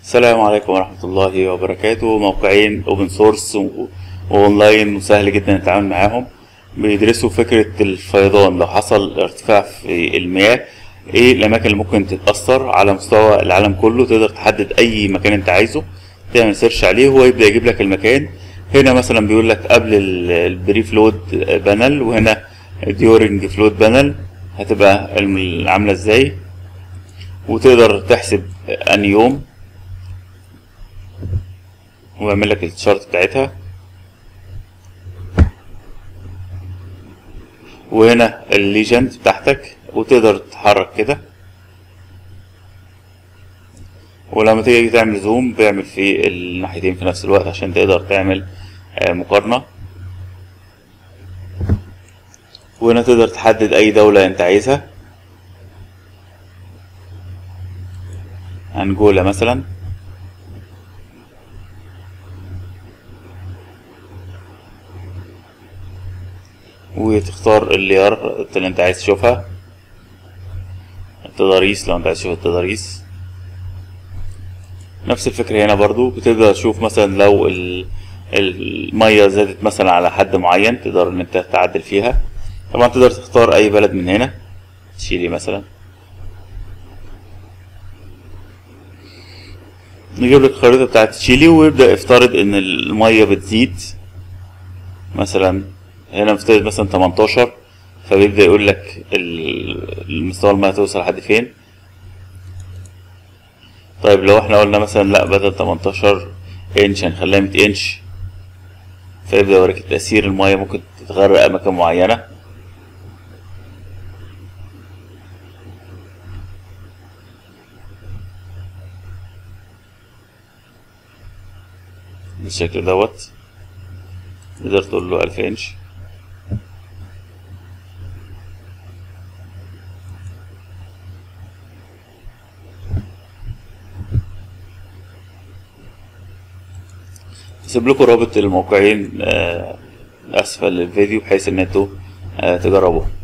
السلام عليكم ورحمة الله وبركاته موقعين اوبن سورس واونلاين وسهل جدا التعامل معاهم بيدرسوا فكرة الفيضان لو حصل ارتفاع في المياه ايه الاماكن اللي ممكن تتأثر على مستوى العالم كله تقدر تحدد اي مكان انت عايزه تعمل سيرش عليه هو يبدأ يجيب لك المكان هنا مثلا بيقول لك قبل البري فلود بانل وهنا ديورنج فلود بانل هتبقى الم- عاملة ازاي وتقدر تحسب اني يوم ويعمل لك الشارت بتاعتها وهنا الليجند بتاعتك وتقدر تتحرك كده ولما تيجي تعمل زوم بيعمل في الناحيتين في نفس الوقت عشان تقدر تعمل آه، مقارنة وهنا تقدر تحدد أي دولة أنت عايزها أنجولا مثلا وتختار الليار اللي انت عايز تشوفها التضاريس لو انت عايز تشوف التضاريس نفس الفكرة هنا برضو بتقدر تشوف مثلا لو ال- المية زادت مثلا على حد معين تقدر ان انت تعدل فيها طبعا تقدر تختار اي بلد من هنا تشيلي مثلا نجيب لك الخريطة بتاعت تشيلي ويبدأ يفترض ان المية بتزيد مثلا هنا مفترض مثلا 18 فبيبدأ يقول لك ال- المستوى المية توصل لحد فين طيب لو احنا قلنا مثلا لا بدل 18 انش هنخليها 100 انش فيبدأ يوريك تأثير المية ممكن تتغرق أماكن معينة بالشكل دوت تقدر تقول له 1000 انش هسيب لكم رابط الموقعين آه، اسفل الفيديو بحيث ان انتوا آه، تجربوه